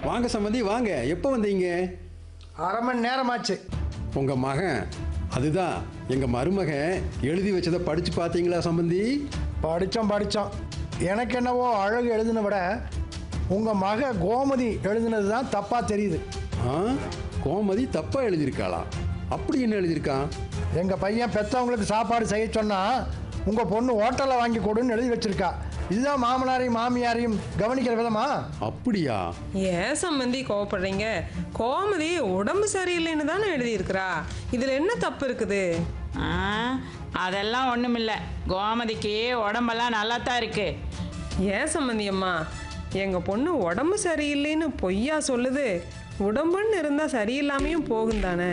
வாங்க சம்பந்தி வாங்க எப்போ வந்தீங்க அரை மணி நேரமாச்சு உங்க மகன் அதுதான் எங்க மருமகன் எழுதி வச்சதை படிச்சு பார்த்தீங்களா சம்பந்தி படித்தோம் படித்தோம் எனக்கு என்னவோ அழகு எழுதின விட உங்கள் மக கோமதி எழுதினது தான் தப்பாக தெரியுது ஆ கோமதி தப்பா எழுதியிருக்காளா அப்படி என்ன எழுதியிருக்கான் எங்கள் பையன் பெற்றவங்களுக்கு சாப்பாடு செய்ய சொன்னால் உங்கள் பொண்ணு ஹோட்டலில் வாங்கி கொடுன்னு எழுதி வச்சிருக்கா இதுதான் மாமனாரையும் மாமியாரையும் கவனிக்கிற விதமா அப்படியா ஏன் சம்பந்தி கோவப்படுறீங்க கோமதி உடம்பு சரியில்லைன்னு தானே எழுதியிருக்கிறா இதுல என்ன தப்பு இருக்குது ஆ, அதெல்லாம் ஒண்ணுமில்ல கோமதிக்கு உடம்பெல்லாம் நல்லா தான் இருக்கு ஏன் சம்பந்தி அம்மா எங்க பொண்ணு உடம்பு சரியில்லைன்னு பொய்யா சொல்லுது உடம்புன்னு இருந்தா சரியில்லாமையும் போகும் தானே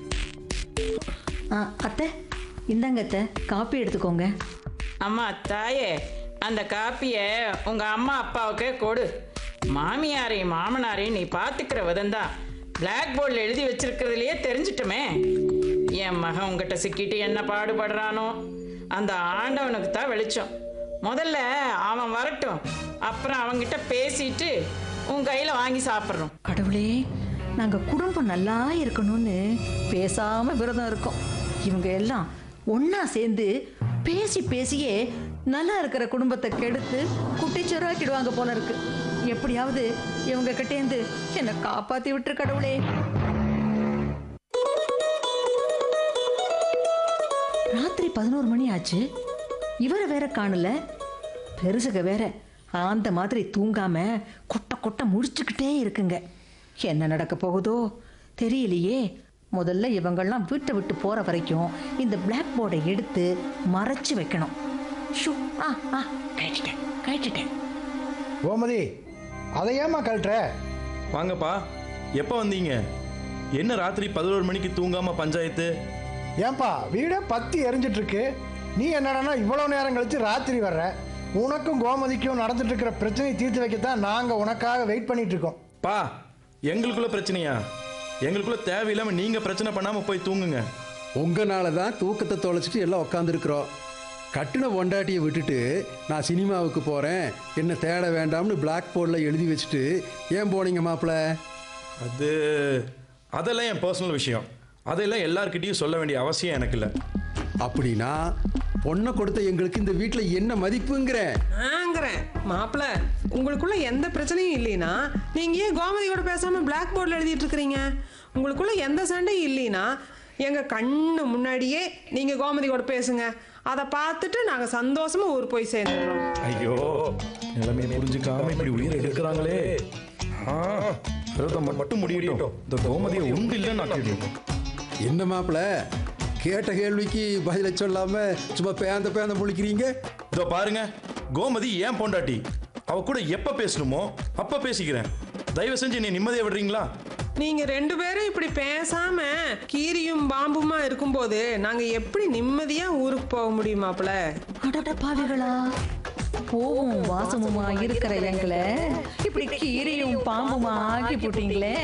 ஆ, அத்தை இந்தாங்க அத்தை காப்பி எடுத்துக்கோங்க அம்மா தாயே அந்த காப்பியை உங்க அம்மா அப்பாவுக்கு கொடு மாமியாரையும் மாமனாரையும் நீ பார்த்துக்கிற விதம்தான் பிளாக் போர்டில் எழுதி வச்சிருக்கிறதுலையே தெரிஞ்சிட்டமே என் மகன் உங்ககிட்ட சிக்கிட்டு என்ன பாடுபடுறானோ அந்த ஆண்டவனுக்கு தான் வெளிச்சம் முதல்ல அவன் வரட்டும் அப்புறம் அவன்கிட்ட பேசிட்டு உன் கையில் வாங்கி சாப்பிட்றோம் கடவுளே நாங்க குடும்பம் நல்லா இருக்கணும்னு பேசாம விரதம் இருக்கோம் இவங்க எல்லாம் ஒண்ணா சேர்ந்து பேசி பேசியே நல்லா இருக்கிற குடும்பத்தை கெடுத்து குட்டிச்சோறாக்கிடுவாங்க போல இருக்கு எப்படியாவது இவங்க கிட்டேந்து என்னை காப்பாத்தி விட்டுரு கடவுளே ராத்திரி பதினோரு மணி ஆச்சு இவரை வேற காணல பெருசுக வேற அந்த மாதிரி தூங்காம கொட்ட கொட்ட முடிச்சுக்கிட்டே இருக்குங்க என்ன நடக்க போகுதோ தெரியலையே முதல்ல இவங்கெல்லாம் வீட்டை விட்டு போற வரைக்கும் இந்த பிளாக் போர்டை எடுத்து மறைச்சு வைக்கணும் ஷூ ஆ ஆ கழட்டிட்டேன் கழட்டிட்டேன் கோமதி அதை ஏம்மா கழட்டுற வாங்கப்பா எப்போ வந்தீங்க என்ன ராத்திரி பதினோரு மணிக்கு தூங்காம பஞ்சாயத்து ஏன்பா வீடே பத்தி எரிஞ்சிட்டு இருக்கு நீ என்னடான்னா இவ்வளோ நேரம் கழிச்சு ராத்திரி வர்ற உனக்கும் கோமதிக்கும் நடந்துட்டு இருக்கிற பிரச்சனையை தீர்த்து வைக்கத்தான் நாங்கள் உனக்காக வெயிட் பண்ணிட்டு இருக்கோம் பா எங்களுக்குள்ள பிரச்சனையா எங்களுக்குள்ள தேவையில்லாம நீங்க பிரச்சனை பண்ணாம போய் தூங்குங்க உங்களால தான் தூக்கத்தை தொலைச்சிட்டு எல்லாம் உக்காந்துருக்குறோம் கட்டின பொண்டாட்டியை விட்டுட்டு நான் சினிமாவுக்கு போகிறேன் என்ன தேட வேண்டாம்னு பிளாக் போர்டில் எழுதி வச்சுட்டு ஏன் போனீங்க மாப்பிள்ள அது அதெல்லாம் என் பர்சனல் விஷயம் அதெல்லாம் எல்லார்கிட்டயும் சொல்ல வேண்டிய அவசியம் எனக்கு இல்லை அப்படின்னா பொண்ணை கொடுத்த எங்களுக்கு இந்த வீட்டில் என்ன மதிப்புங்கிறேன் ஆங்கிறேன் மாப்பிள உங்களுக்குள்ள எந்த பிரச்சனையும் இல்லைனா நீங்க ஏன் கோமதியோட பேசாம பிளாக் போர்டில் எழுதிட்டு இருக்கிறீங்க உங்களுக்குள்ள எந்த சண்டையும் இல்லைனா எங்க கண்ணு முன்னாடியே நீங்க கோமதியோட பேசுங்க அதை பார்த்துட்டு நாங்க சந்தோஷமா ஊர் போய் சேர்ந்துடுறோம் ஐயோ நிலைமையை புரிஞ்சுக்காம இப்படி உயிரை எடுக்கிறாங்களே ஆ, விரதம் மட்டும் முடியட்டும் இந்த கோமதியை உண்டு இல்லைன்னு ஆக்கிடுவோம் என்ன மாப்பிள்ள கேட்ட கேள்விக்கு பதில சொல்லாம சும்மா பேந்த பேந்த முழிக்கிறீங்க இதோ பாருங்க கோமதி ஏன் பொண்டாட்டி அவ கூட எப்ப பேசணுமோ அப்ப பேசிக்கிறேன் தயவு செஞ்சு நீ நிம்மதியை விடுறீங்களா நீங்க ரெண்டு பேரும் இப்படி பேசாம கீரியும் பாம்புமா இருக்கும்போது நாங்க எப்படி நிம்மதியா ஊருக்கு போக முடியும் மாப்பிள அடட பாவிகளா பூவும் வாசமுமா இருக்கிற எங்களை இப்படி கீரியும் பாம்புமா ஆக்கி போட்டீங்களே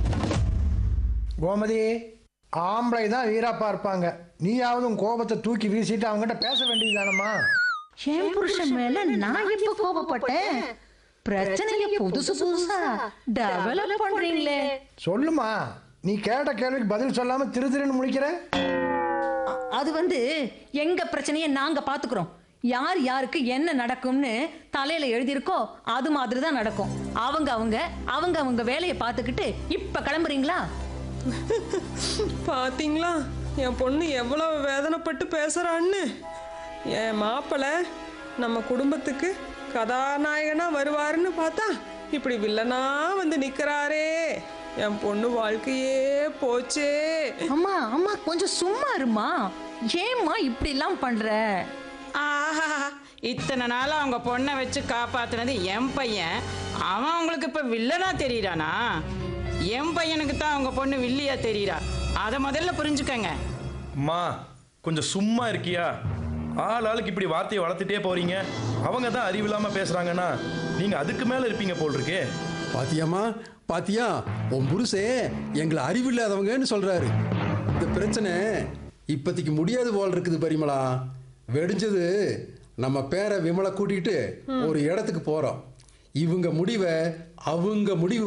கோமதி ஆம்பளை தான் வீராப்பா இருப்பாங்க நீயாவது உன் கோபத்தை தூக்கி வீசிட்டு அவங்ககிட்ட பேச வேண்டியதுதானம்மா என் புருஷன் மேல நான் எப்ப கோபப்பட்டேன் பிரச்சனைய புதுசு புதுசா டெவலப் பண்றீங்களே சொல்லுமா நீ கேட்ட கேள்விக்கு பதில் சொல்லாம திரு திருன்னு முழிக்கிற அ- அது வந்து எங்க பிரச்சனைய நாங்க பாத்துக்கிறோம் யார் யாருக்கு என்ன நடக்கும்னு தலையில எழுதியிருக்கோ அது மாதிரி தான் நடக்கும் அவங்க அவங்க அவங்க அவங்க வேலையை பார்த்துக்கிட்டு இப்ப கிளம்புறீங்களா பாத்தீங்களா என் பொண்ணு எவ்வளவு வேதனைப்பட்டு பேசுறான்னு என் மாப்பிள்ளை நம்ம குடும்பத்துக்கு கதாநாயகனா வருவாருன்னு பார்த்தா இப்படி வில்லனா வந்து நிக்கிறாரே என் பொண்ணு வாழ்க்கையே போச்சே அம்மா அம்மா கொஞ்சம் சும்மா இருமா ஏம்மா இப்படி எல்லாம் பண்ற ஆஹா இத்தனை நாள் அவங்க பொண்ணை வச்சு காப்பாத்துனது என் பையன் அவன் அவங்களுக்கு இப்ப வில்லனா தெரியறானா என் பையனுக்கு தான் அவங்க பொண்ணு வில்லியா தெரியறா அதை முதல்ல புரிஞ்சுக்கங்க அம்மா கொஞ்சம் சும்மா இருக்கியா ஆள் ஆளுக்கு இப்படி வார்த்தையை வளர்த்துட்டே போறீங்க அவங்க தான் அறிவில்லாம பேசுறாங்கன்னா நீங்க அதுக்கு மேல இருப்பீங்க போல் இருக்கே பாத்தியாம்மா பாத்தியா உன் புருஷே எங்களை அறிவில்லாதவங்கன்னு சொல்றாரு இந்த பிரச்சனை இப்போதைக்கு முடியாது போல் இருக்குது பரிமளா வெடிஞ்சது நம்ம பேரை விமலை கூட்டிகிட்டு ஒரு இடத்துக்கு போறோம் இவங்க முடிவை அவங்க முடிவு